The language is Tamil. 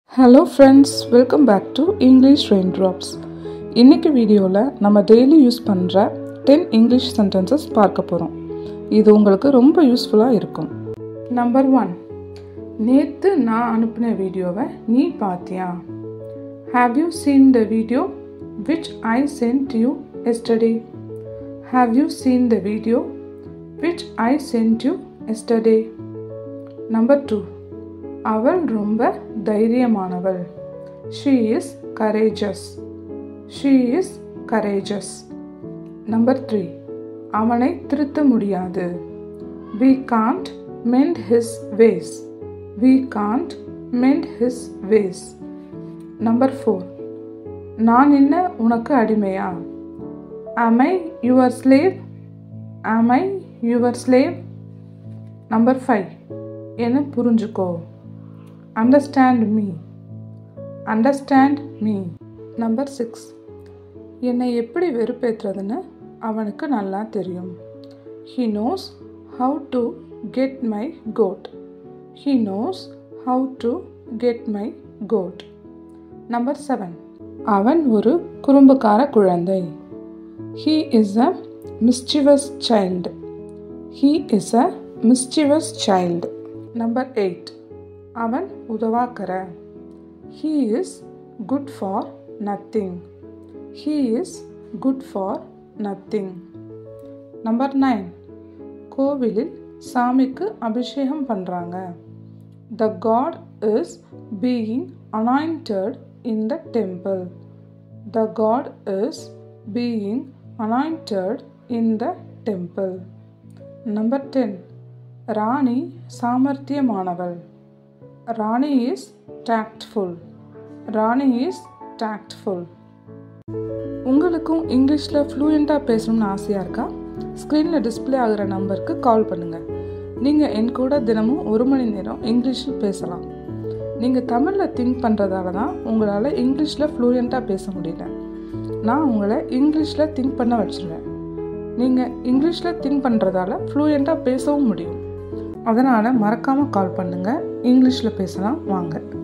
hello friends welcome back to English rain drops இன்னைக்கு வீடியோவில் நம்ம டெய்லி யூஸ் பண்ணுற டென் இங்கிலீஷ் சென்டென்சஸ் பார்க்க போகிறோம் இது உங்களுக்கு ரொம்ப யூஸ்ஃபுல்லாக இருக்கும் நம்பர் ஒன் நேற்று நான் அனுப்பின வீடியோவை நீ பார்த்தியா have you seen the video which I sent you yesterday have you seen the video which I sent you yesterday number two அவள் ரொம்ப தைரியமானவள் she is courageous she is courageous number three அவனை திருத்த முடியாது we can't mend his ways we can't mend his ways number four நான் என்ன உனக்கு அடிமையா am I your slave am I your slave number five என்ன புரிஞ்சுக்கோ understand me understand me number six என்னை எப்படி வெறுப்பேற்றுறதுன்னு அவனுக்கு நல்லா தெரியும் he knows how to get my goat he knows how to get my goat number seven அவன் ஒரு குறும்புக்கார குழந்தை he is a mischievous child he is a mischievous child number eight அவன் உதவாக்கற he is good for nothing he is good for nothing number nine கோவிலில் சாமிக்கு அபிஷேகம் பண்ணுறாங்க the god is being anointed in the temple the god is being anointed in the temple number ten Rani சாமர்த்தியமானவள் Rani is tactful Rani is tactful உங்களுக்கும் இங்கிலீஷில் ஃப்ளூயண்ட்டாக பேசணும்னு ஆசையாக இருக்கா ஸ்க்ரீனில் டிஸ்பிளே ஆகிற நம்பருக்கு கால் பண்ணுங்கள் நீங்கள் என் கூட தினமும் ஒரு மணி நேரம் இங்கிலீஷில் பேசலாம் நீங்கள் தமிழில் திங்க் பண்ணுறதால தான் உங்களால் இங்கிலீஷில் ஃப்ளூயண்ட்டாக பேச முடியல நான் உங்களை இங்கிலீஷில் திங்க் பண்ண வச்சுருவேன் நீங்கள் இங்கிலீஷில் திங்க் பண்ணுறதால ஃப்ளூயண்ட்டாக பேசவும் முடியும் அதனால் மறக்காமல் கால் பண்ணுங்கள் இங்கிலீஷில் பேசலாம் வாங்க